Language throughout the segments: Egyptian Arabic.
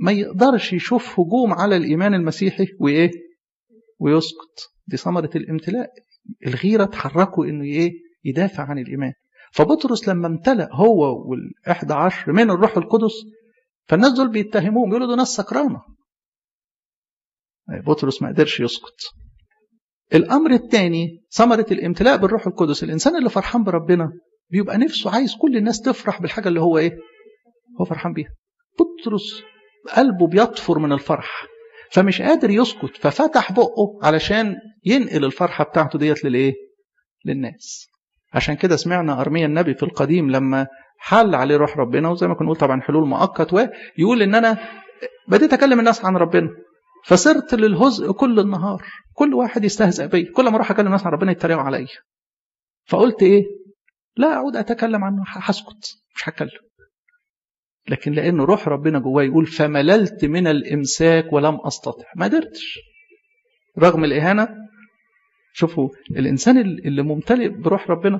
ما يقدرش يشوف هجوم على الإيمان المسيحي وإيه ويسكت دي ثمرة الامتلاء الغيرة تحركوا إنه إيه يدافع عن الإيمان فبطرس لما امتلأ هو والإحدى عشر من الروح القدس فالناس دول بيتهموهم يقولوا دول ناس سكرانة بطرس ما قدرش يسكت الأمر الثاني ثمرة الامتلاء بالروح القدس الإنسان اللي فرحان بربنا بيبقى نفسه عايز كل الناس تفرح بالحاجة اللي هو إيه هو فرحان بيها بطرس قلبه بيطفر من الفرح فمش قادر يسكت ففتح بقه علشان ينقل الفرحة بتاعته ديت للإيه للناس عشان كده سمعنا أرميا النبي في القديم لما حل عليه روح ربنا وزي ما كنا نقول طبعا حلول مؤقت ويقول ان انا بديت اكلم الناس عن ربنا فصرت للهزء كل النهار كل واحد يستهزأ بي كل ما اروح اكلم الناس عن ربنا يتريقوا عليا فقلت ايه لا اعود اتكلم عنه هسكت مش هتكلم لكن لان روح ربنا جواي يقول فمللت من الامساك ولم استطع ما قدرتش رغم الاهانه شوفوا الانسان اللي ممتلئ بروح ربنا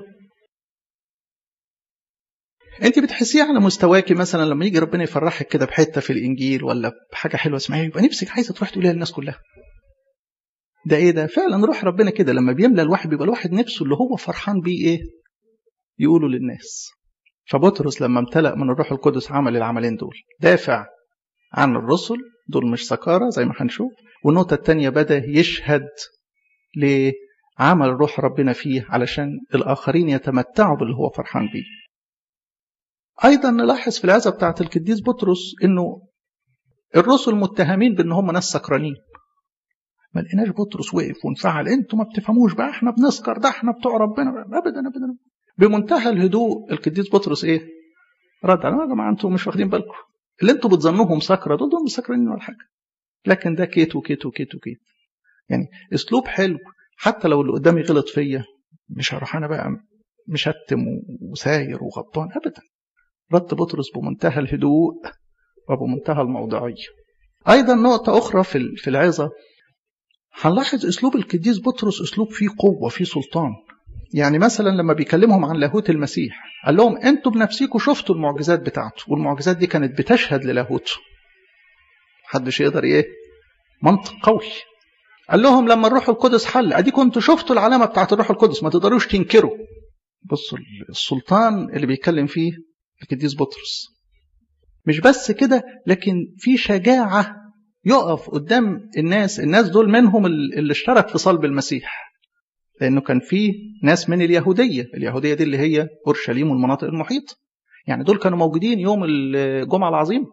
انت بتحسيه على مستواكي مثلا لما يجي ربنا يفرحك كده بحته في الانجيل ولا بحاجه حلوه اسمعيها يبقى نفسك عايزه تروح تقوليها للناس كلها ده ايه ده فعلا روح ربنا كده لما بيملى الواحد بيبقى الواحد نفسه اللي هو فرحان بيه ايه يقولوا للناس فبطرس لما امتلأ من الروح القدس عمل العملين دول دافع عن الرسل دول مش سكارة زي ما هنشوف والنقطة الثانية بدأ يشهد لعمل روح ربنا فيه علشان الآخرين يتمتعوا باللي هو فرحان بيه أيضا نلاحظ في العزة بتاعة القديس بطرس إنه الرسل متهمين بإن هم ناس سكرانين ما لقيناش بطرس وقف وانفعل انتوا ما بتفهموش بقى احنا بنسكر ده احنا بتوع ربنا ابدا ابدا بمنتهى الهدوء القديس بطرس ايه رد على يا جماعه انتوا مش واخدين بالكم اللي انتوا بتظنوهم سكره دول دول مش سكرانين ولا حاجه لكن ده كيت وكيت وكيت وكيت يعني اسلوب حلو حتى لو اللي قدامي غلط فيا مش هروح انا بقى مشتم وساير وغضبان ابدا رد بطرس بمنتهى الهدوء وبمنتهى الموضوعيه ايضا نقطه اخرى في في العظه هنلاحظ اسلوب القديس بطرس اسلوب فيه قوه فيه سلطان يعني مثلا لما بيكلمهم عن لاهوت المسيح قال لهم انتوا بنفسكم شفتوا المعجزات بتاعته والمعجزات دي كانت بتشهد للاهوته محدش يقدر ايه منطق قوي قال لهم لما الروح القدس حل ادي كنتوا شفتوا العلامه بتاعت الروح القدس ما تقدروش تنكروا بصوا السلطان اللي بيتكلم فيه القديس بطرس مش بس كده لكن في شجاعه يقف قدام الناس الناس دول منهم اللي اشترك في صلب المسيح لانه كان في ناس من اليهوديه اليهوديه دي اللي هي اورشليم والمناطق المحيطه يعني دول كانوا موجودين يوم الجمعه العظيمه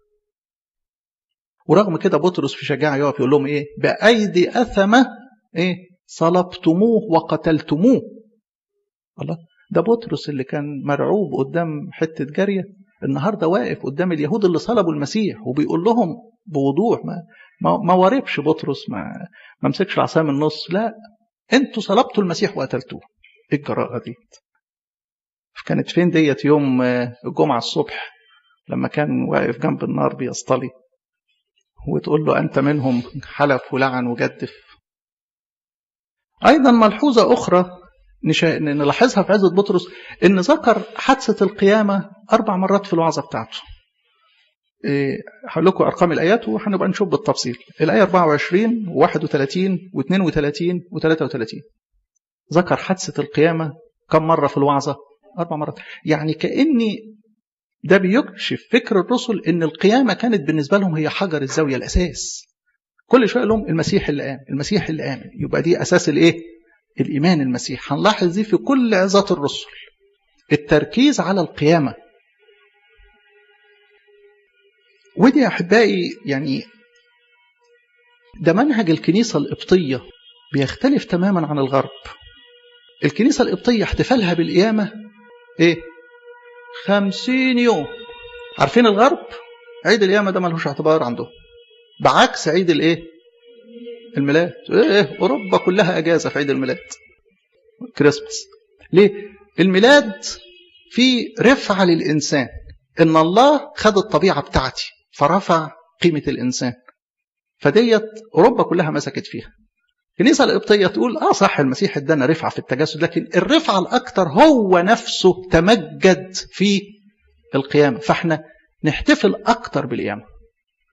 ورغم كده بطرس في شجاعه يقف يقول لهم ايه بايدي اثمه ايه صلبتموه وقتلتموه الله ده بطرس اللي كان مرعوب قدام حته جاريه النهارده واقف قدام اليهود اللي صلبوا المسيح وبيقول لهم بوضوح ما ما, ما وربش بطرس ما ما مسكش العصا من النص لا انتوا صلبتوا المسيح وقتلتوه ايه الجراءه دي كانت فين ديت يوم الجمعه الصبح لما كان واقف جنب النار بيصطلي وتقول له انت منهم حلف ولعن وجدف ايضا ملحوظه اخرى نلاحظها في عزة بطرس ان ذكر حادثه القيامه اربع مرات في الوعظه بتاعته هقول لكم ارقام الايات وهنبقى نشوف بالتفصيل الايه 24 و31 و32 و33 ذكر حادثه القيامه كم مره في الوعظه اربع مرات يعني كاني ده بيكشف فكر الرسل ان القيامه كانت بالنسبه لهم هي حجر الزاويه الاساس كل شويه لهم المسيح اللي قام المسيح اللي قام يبقى دي اساس الايه الايمان المسيح هنلاحظ دي في كل عظات الرسل التركيز على القيامه ودي يا احبائي يعني ده منهج الكنيسه القبطيه بيختلف تماما عن الغرب الكنيسه القبطيه احتفالها بالقيامه ايه خمسين يوم عارفين الغرب عيد القيامه ده ملهوش اعتبار عندهم بعكس عيد الايه الميلاد ايه اوروبا كلها اجازه في عيد الميلاد كريسماس ليه الميلاد في رفعه للانسان ان الله خد الطبيعه بتاعتي فرفع قيمه الانسان فديت اوروبا كلها مسكت فيها الكنيسه القبطيه تقول اه صح المسيح ادانا رفعه في التجسد لكن الرفعه الاكثر هو نفسه تمجد في القيامه فاحنا نحتفل اكثر بالقيامه